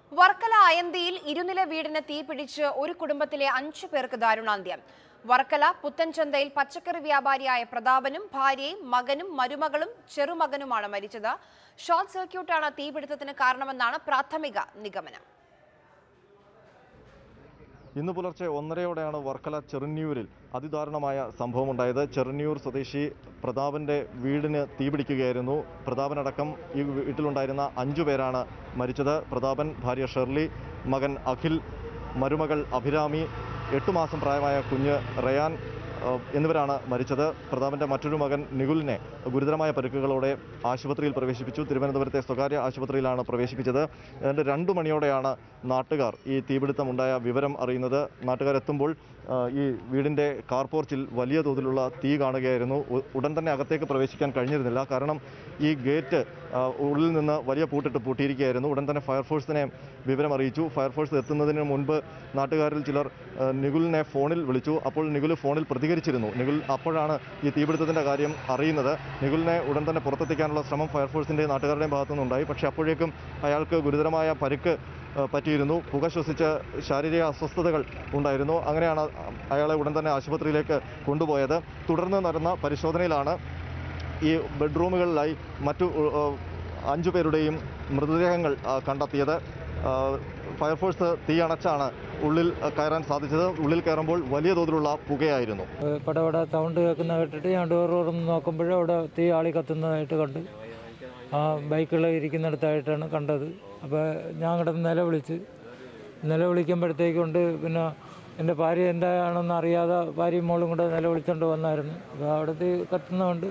വർക്കല അയന്തിയിൽ ഇരുനില വീടിന് തീപിടിച്ച് ഒരു കുടുംബത്തിലെ അഞ്ചു പേർക്ക് ദാരുണാന്ത്യം വർക്കല പുത്തൻചന്തയിൽ പച്ചക്കറി വ്യാപാരിയായ പ്രതാപനും ഭാര്യയും മകനും മരുമകളും ചെറുമകനുമാണ് മരിച്ചത് ഷോർട്ട് സർക്യൂട്ടാണ് തീപിടുത്തത്തിന് കാരണമെന്നാണ് പ്രാഥമിക നിഗമനം ഇന്ന് പുലർച്ചെ ഒന്നരയോടെയാണ് വർക്കല ചെറുന്നിയൂരിൽ അതിദാരുണമായ സംഭവമുണ്ടായത് ചെറുന്നിയൂർ സ്വദേശി പ്രതാപന്റെ വീടിന് തീപിടിക്കുകയായിരുന്നു പ്രതാപനടക്കം ഈ വീട്ടിലുണ്ടായിരുന്ന അഞ്ചു പേരാണ് മരിച്ചത് പ്രതാപൻ ഭാര്യ ഷെർലി മകൻ അഖിൽ മരുമകൾ അഭിരാമി എട്ടു മാസം പ്രായമായ കുഞ്ഞ് റയാൻ ഏഹ്, എന്നിവരാണ് മരിച്ചത് പ്രതാപന്റെ മറ്റൊരു മകൻ നികുലിനെ ഗുരുതരമായ പരിക്കുകളോടെ ആശുപത്രിയിൽ പ്രവേശിപ്പിച്ചു തിരുവനന്തപുരത്തെ സ്വകാര്യ ആശുപത്രിയിലാണ് പ്രവേശിപ്പിച്ചത് ഏതാണ്ട് രണ്ടു മണിയോടെയാണ് നാട്ടുകാർ ഈ തീപിടുത്തമുണ്ടായ വിവരം അറിയുന്നത് നാട്ടുകാരെത്തുമ്പോൾ ഏഹ്, ഈ വീടിൻ്റെ കാർപോർച്ചിൽ വലിയ തോതിലുള്ള തീ കാണുകയായിരുന്നു ഉ- ഉടൻ തന്നെ അകത്തേക്ക് പ്രവേശിക്കാൻ കഴിഞ്ഞിരുന്നില്ല കാരണം ഈ ഗേറ്റ് ഏഹ്, ഉള്ളിൽ നിന്ന് വലിയ പൂട്ടിട്ട് പൂട്ടിയിരിക്കുകയായിരുന്നു ഉടൻ തന്നെ ഫയർഫോഴ്സിനെ വിവരം അറിയിച്ചു ഫയർഫോഴ്സ് എത്തുന്നതിന് മുൻപ് നാട്ടുകാരിൽ ചിലർ ഏഹ്, നികുലിനെ ഫോണിൽ വിളിച്ചു അപ്പോൾ നികുൽ ഫോണിൽ പ്രതികരിച്ചിരുന്നു നികുൽ അപ്പോഴാണ് ഈ തീപിടുത്തത്തിന്റെ കാര്യം അറിയുന്നത് നികുലിനെ ഉടൻ തന്നെ പുറത്തെത്തിക്കാനുള്ള ശ്രമം ഫയർഫോഴ്സിന്റെയും നാട്ടുകാരുടെയും ഭാഗത്തുനിന്നുണ്ടായി പക്ഷേ അപ്പോഴേക്കും അയാൾക്ക് ഗുരുതരമായ പരിക്ക് ഏഹ്, പറ്റിയിരുന്നു പുക ശ്വസിച്ച് ശാരീരിക അസ്വസ്ഥതകൾ ഉണ്ടായിരുന്നു അങ്ങനെയാണ് അയാളെ ഉടൻ തന്നെ ആശുപത്രിയിലേക്ക് കൊണ്ടുപോയത് തുടർന്ന് നടന്ന പരിശോധനയിലാണ് ഈ ബെഡ്റൂമുകളിലായി മറ്റു ഏഹ്, അഞ്ചു പേരുടെയും മൃതദേഹങ്ങൾ ആ, കണ്ടെത്തിയത് ആ, ഫയർഫോഴ്സ് തീ അണച്ചാണ് ഉള്ളിൽ ആ, കയറാൻ സാധിച്ചത് ഉള്ളിൽ കയറുമ്പോൾ വലിയ തോതിലുള്ള പുകയായിരുന്നു ഏഹ് പടപട സൗണ്ട് കേൾക്കുന്ന കേട്ടിട്ട് ഞാൻ ഡോർ തുറന്ന് നോക്കുമ്പോഴും അവിടെ തീ ആളി കത്തുന്നതായിട്ട് കണ്ട് ആ ബൈക്കുകൾ ഇരിക്കുന്നിടത്തായിട്ടാണ് കണ്ടത് അപ്പോൾ ഞാൻ കിടന്ന് നിലവിളിച്ച് നിലവിളിക്കുമ്പോഴത്തേക്കുണ്ട് പിന്നെ എൻ്റെ ഭാര്യ എന്താണെന്ന് അറിയാതെ ഭാര്യയും മോളും കൂടെ നിലവിളിച്ചുകൊണ്ട് വന്നായിരുന്നു അപ്പോൾ അവിടെ തീ കത്തുന്നതുകൊണ്ട്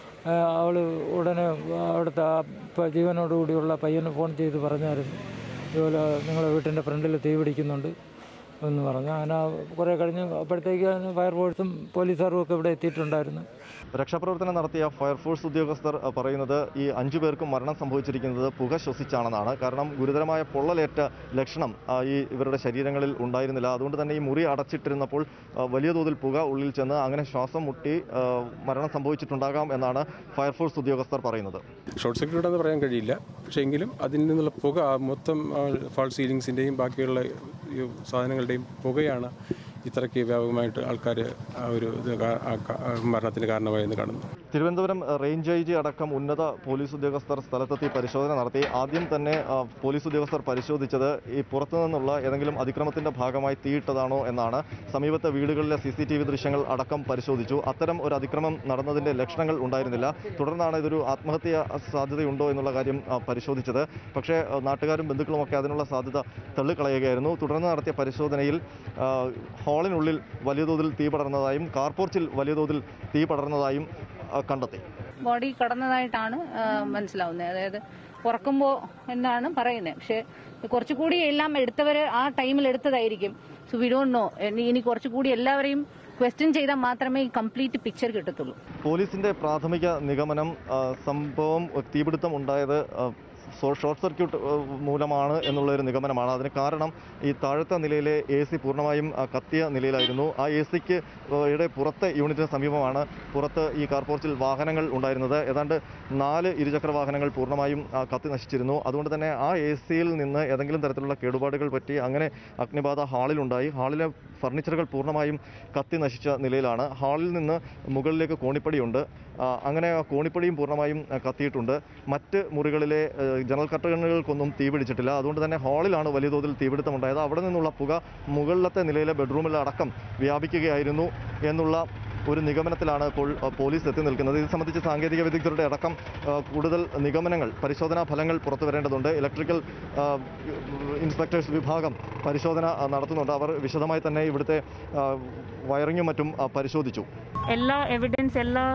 അവൾ ഉടനെ അവിടുത്തെ ആ പ- ജീവനോടുകൂടിയുള്ള പയ്യന് ഫോൺ ചെയ്ത് പറഞ്ഞായിരുന്നു ഇതുപോലെ നിങ്ങളുടെ വീട്ടിൻ്റെ ഫ്രണ്ടിൽ തീ പിടിക്കുന്നുണ്ട് എന്ന് പറഞ്ഞു അങ്ങനെ കുറേ കഴിഞ്ഞ് അപ്പോഴത്തേക്ക് ഫയർഫോഴ്സും പോലീസുകാരും ഒക്കെ ഇവിടെ എത്തിയിട്ടുണ്ടായിരുന്നു രക്ഷാപ്രവർത്തനം നടത്തിയ ഫയർഫോഴ്സ് ഉദ്യോഗസ്ഥർ ആ, പറയുന്നത് ഈ അഞ്ചു പേർക്കും മരണം സംഭവിച്ചിരിക്കുന്നത് പുക ശ്വസിച്ചാണെന്നാണ് കാരണം ഗുരുതരമായ പൊള്ളലേറ്റ ലക്ഷണം ആ, ഈ ഇവരുടെ ശരീരങ്ങളിൽ ഉണ്ടായിരുന്നില്ല അതുകൊണ്ട് തന്നെ ഈ മുറി അടച്ചിട്ടിരുന്നപ്പോൾ ആ, വലിയ തോതിൽ പുക ഉള്ളിൽ ചെന്ന് അങ്ങനെ ശ്വാസം മുട്ടി ആ, മരണം സംഭവിച്ചിട്ടുണ്ടാകാം എന്നാണ് ഫയർഫോഴ്സ് ഉദ്യോഗസ്ഥർ പറയുന്നത് ഷോർട്ട് സർക്യൂട്ട് എന്ന് പറയാൻ കഴിയില്ല പക്ഷേ എങ്കിലും അതിൽ നിന്നുള്ള പുക ആ മൊത്തം ഫാൾ സീലിങ്സിൻ്റെയും ബാക്കിയുള്ള ഈ സാധനങ്ങളുടെയും പുകയാണ് ഇത്രയ്ക്ക് വ്യാപകമായിട്ട് ആൾക്കാർ ആ ഒരു ഇത് കാ- ആ ക- ആ മരണത്തിന് കാരണമായെന്ന് കാണുന്നു തിരുവനന്തപുരം റേഞ്ച് ഐ ജി അടക്കം ഉന്നത പോലീസ് ഉദ്യോഗസ്ഥർ സ്ഥലത്തെത്തി പരിശോധന നടത്തി ആദ്യം തന്നെ ആ, പോലീസ് ഉദ്യോഗസ്ഥർ പരിശോധിച്ചത് ഈ പുറത്തു നിന്നുള്ള ഏതെങ്കിലും അതിക്രമത്തിന്റെ ഭാഗമായി തീയിട്ടതാണോ എന്നാണ് സമീപത്തെ വീടുകളിലെ സി സി ടി വി ദൃശ്യങ്ങൾ അടക്കം പരിശോധിച്ചു അത്തരം ഒരു അതിക്രമം നടന്നതിന്റെ ലക്ഷണങ്ങൾ ഉണ്ടായിരുന്നില്ല തുടർന്നാണ് ഇതൊരു ആത്മഹത്യ സാധ്യതയുണ്ടോ എന്നുള്ള കാര്യം ആ, പരിശോധിച്ചത് പക്ഷേ ആ, നാട്ടുകാരും ബന്ധുക്കളുമൊക്കെ അതിനുള്ള സാധ്യത തള്ളിക്കളയുകയായിരുന്നു തുടർന്ന് നടത്തിയ പരിശോധനയിൽ ആ, ഹാളിനുള്ളിൽ വലിയ തോതിൽ തീ പടർന്നതായും കാർപോർച്ചിൽ വലിയ തോതിൽ തീ പടർന്നതായും ആ, കണ്ടെത്തി ബോഡി കടന്നതായിട്ടാണ് ആ, മനസ്സിലാവുന്നത് അതായത് ഉറക്കുമ്പോൾ എന്നാണ് പറയുന്നത് പക്ഷെ കുറച്ചുകൂടി എല്ലാം എടുത്തവർ ആ ടൈമിൽ എടുത്തതായിരിക്കും സോ വി ഡോണ്ട് നോ ഇനി കുറച്ചുകൂടി എല്ലാവരെയും ക്വസ്റ്റ്യൻ ചെയ്താൽ മാത്രമേ ഈ കംപ്ലീറ്റ് പിക്ചർ കിട്ടത്തുള്ളൂ പോലീസിന്റെ പ്രാഥമിക നിഗമനം ആ, സംഭവം തീപിടുത്തം ഉണ്ടായത് ആ, സോ- ഷോർട്ട് സർക്യൂട്ട് ആ, മൂലമാണ് എന്നുള്ള ഒരു നിഗമനമാണ് അതിന് കാരണം ഈ താഴത്തെ നിലയിലെ എ സി പൂർണ്ണമായും ആ, കത്തിയ നിലയിലായിരുന്നു ആ എ സിക്ക് യുടെ പുറത്തെ യൂണിറ്റിന് സമീപമാണ് പുറത്ത് ഈ കാർപോർച്ചിൽ വാഹനങ്ങൾ ഉണ്ടായിരുന്നത് ഏതാണ്ട് നാല് ഇരുചക്ര വാഹനങ്ങൾ പൂർണ്ണമായും ആ, കത്തി നശിച്ചിരുന്നു അതുകൊണ്ട് തന്നെ ആ എ സിയിൽ നിന്ന് ഏതെങ്കിലും തരത്തിലുള്ള കേടുപാടുകൾ പറ്റി അങ്ങനെ അഗ്നിബാധ ഹാളിലുണ്ടായി ഹാളിലെ ഫർണിച്ചറുകൾ പൂർണ്ണമായും കത്തി നശിച്ച നിലയിലാണ് ഹാളിൽ നിന്ന് മുകളിലേക്ക് കോണിപ്പടിയുണ്ട് ആ, അങ്ങനെ ആ കോണിപ്പടിയും പൂർണ്ണമായും ആ, കത്തിയിട്ടുണ്ട് മറ്റ് മുറികളിലെ ഏ, ജനൽ കർട്ടനുകൾക്കൊന്നും തീ പിടിച്ചിട്ടില്ല അതുകൊണ്ട് തന്നെ ഹാളിലാണ് വലിയ തോതിൽ തീപിടുത്തമുണ്ടായത് അവിടെ നിന്നുള്ള പുക മുകളിലത്തെ നിലയിലെ ബെഡ്റൂമിൽ അടക്കം വ്യാപിക്കുകയായിരുന്നു എന്നുള്ള ഒരു നിഗമനത്തിലാണ് ഇപ്പോൾ ആ, പോലീസ് എത്തി നിൽക്കുന്നത് ഇത് സംബന്ധിച്ച് സാങ്കേതിക വിദഗ്ധരുടെ അടക്കം ആ, കൂടുതൽ നിഗമനങ്ങൾ പരിശോധനാ ഫലങ്ങൾ പുറത്തു വരേണ്ടതുണ്ട് ഇലക്ട്രിക്കൽ ആ, ഇൻസ്പെക്ടേഴ്സ് വിഭാഗം പരിശോധന ആ, നടത്തുന്നുണ്ട് അവർ വിശദമായി തന്നെ ഇവിടുത്തെ ആ, വയറിങ്ങും മറ്റും ആ, പരിശോധിച്ചു എല്ലാ എവിഡൻസ് എല്ലാ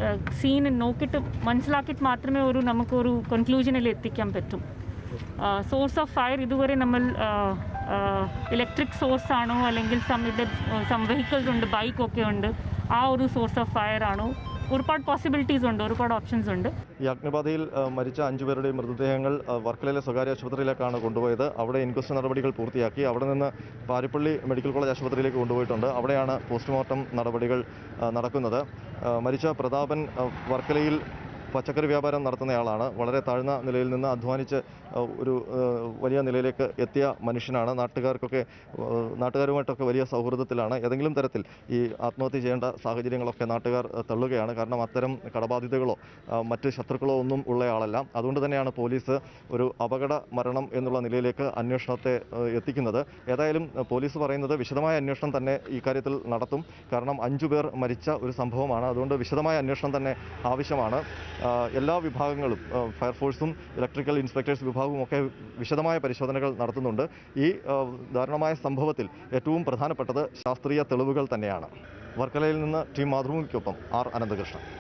സീൻ നോക്കിയിട്ട് മനസ്സിലാക്കിയിട്ട് മാത്രമേ ഒരു നമുക്കൊരു കൺക്ലൂഷനിൽ എത്തിക്കാൻ പറ്റും സോഴ്സ് ഓഫ് ഫയർ ഇതുവരെ നമ്മൾ ഇലക്ട്രിക് സോഴ്സ് ആണോ അല്ലെങ്കിൽ സം ഇത് സം വെഹിക്കിൾസ് ഉണ്ട് ബൈക്കൊക്കെ ഉണ്ട് ആ ഒരു സോഴ്സ് ഓഫ് ഫയർ ആണോ ഒരുപാട് പോസിബിലിറ്റീസ് ഉണ്ട് ഒരുപാട് ഓപ്ഷൻസ് ഉണ്ട് ഈ അഗ്നിബാധയിൽ ആ, മരിച്ച അഞ്ചുപേരുടെയും മൃതദേഹങ്ങൾ ആ, വർക്കലയിലെ സ്വകാര്യ ആശുപത്രിയിലേക്കാണ് കൊണ്ടുപോയത് അവിടെ ഇൻക്വസ്റ്റ് നടപടികൾ പൂർത്തിയാക്കി അവിടെ നിന്ന് പാരിപ്പള്ളി മെഡിക്കൽ കോളേജ് ആശുപത്രിയിലേക്ക് കൊണ്ടുപോയിട്ടുണ്ട് അവിടെയാണ് പോസ്റ്റ്മോർട്ടം നടപടികൾ ആ, നടക്കുന്നത് ആ, മരിച്ച പ്രതാപൻ ആ, വർക്കലയിൽ പച്ചക്കറി വ്യാപാരം നടത്തുന്നയാളാണ് വളരെ താഴ്ന്ന നിലയിൽ നിന്ന് അധ്വാനിച്ച് ഏഹ്, ഒരു ഏഹ്, വലിയ നിലയിലേക്ക് എത്തിയ മനുഷ്യനാണ് നാട്ടുകാർക്കൊക്കെ ഏഹ്, നാട്ടുകാരുമായിട്ടൊക്കെ വലിയ സൗഹൃദത്തിലാണ് ഏതെങ്കിലും തരത്തിൽ ഈ ആത്മഹത്യ ചെയ്യേണ്ട സാഹചര്യങ്ങളൊക്കെ നാട്ടുകാർ ഏഹ്, തള്ളുകയാണ് കാരണം അത്തരം കടബാധ്യതകളോ ആ, മറ്റ് ശത്രുക്കളോ ഒന്നും ഉള്ളയാളല്ല അതുകൊണ്ട് തന്നെയാണ് പോലീസ് ഒരു അപകട മരണം എന്നുള്ള നിലയിലേക്ക് അന്വേഷണത്തെ ഏഹ്, എത്തിക്കുന്നത് ഏതായാലും ഏഹ്, പോലീസ് പറയുന്നത് വിശദമായ അന്വേഷണം തന്നെ ഈ കാര്യത്തിൽ നടത്തും കാരണം അഞ്ചു പേർ മരിച്ച ഒരു സംഭവമാണ് അതുകൊണ്ട് വിശദമായ അന്വേഷണം തന്നെ ആവശ്യമാണ് ആ, എല്ലാ വിഭാഗങ്ങളും ആ, ഫയർഫോഴ്സും ഇലക്ട്രിക്കൽ ഇൻസ്പെക്ടേഴ്സ് വിഭാഗവും ഒക്കെ വിശദമായ പരിശോധനകൾ നടത്തുന്നുണ്ട് ഈ ആ, ദാരുണമായ സംഭവത്തിൽ ഏറ്റവും പ്രധാനപ്പെട്ടത് ശാസ്ത്രീയ തെളിവുകൾ തന്നെയാണ് വർക്കലയിൽ നിന്ന് ടി മാതൃഭൂമിക്കൊപ്പം ആർ അനന്തകൃഷ്ണൻ